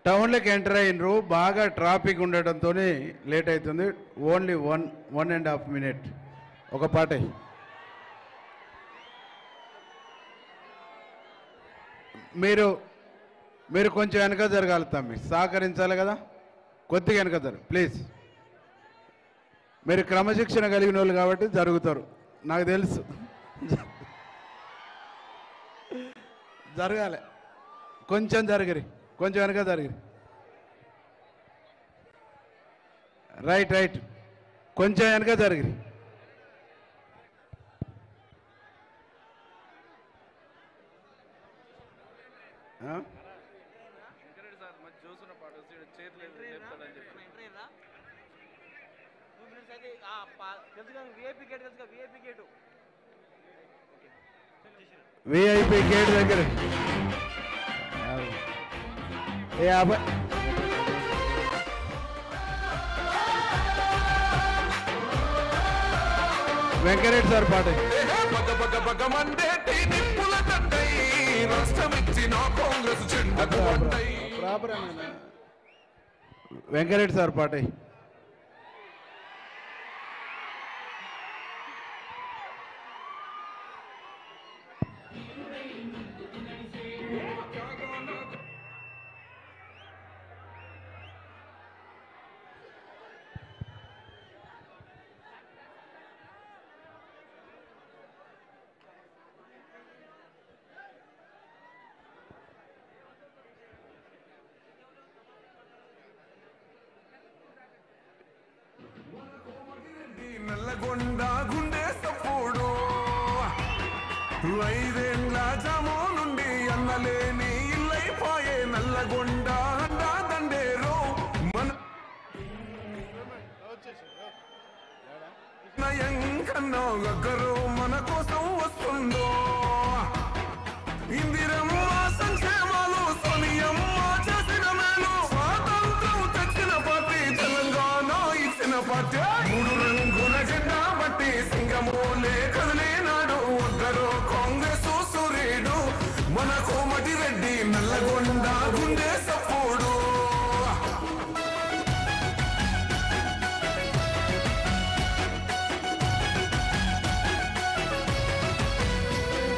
టౌన్లోకి enter అయినరు బాగా traffic ఉండటంతో late అవుతుంది only one one and half minute ఒక పాట మీరు మీరు కొంచెం వెనక జరగాలి తమ్మి సహకరించాలి కదా కొద్దిగా వెనక జరగ ప్లీజ్ మీరు క్రమశిక్షణ కలిగిన వాళ్ళు కాబట్టి జరుగుతారు నాకు తెలుసు జరగాలి కొంచెం జరగరి కొంచెం వెనక జరగరి రైట్ రైట్ కొంచెం వెనక జరగరి ఆ? విఐపి గేట్ దగ్గర ఏ అబ్బాయి వెంకటరెడ్డి సార్ పాట బగ బగ బగ మండేటి నిప్పుల తండై రాష్ట్రమిచ్చిన కాంగ్రెస్ చెండకు వండై వెంకటరెడ్డి సార్ పాట ఈ నల్లగొండ గుండె సప్పుడు ఐదేండ్ల జమో నుండి అన్నలేని ఇల్లైపోయే నల్లగొండ అండా దండేరో మన నయం కన్నా గగ్గరు మన కోసం వస్తుందో ఇందిరమ్మ సంక్షేమాలు సోనియమ్మ చేసిన మేలు స్వాతంత్రం తెచ్చిన పార్టీ తెలంగాణ ఇచ్చిన పార్టీ మూడు రంగుల జెండా బట్టి సింగమోలే కదిలే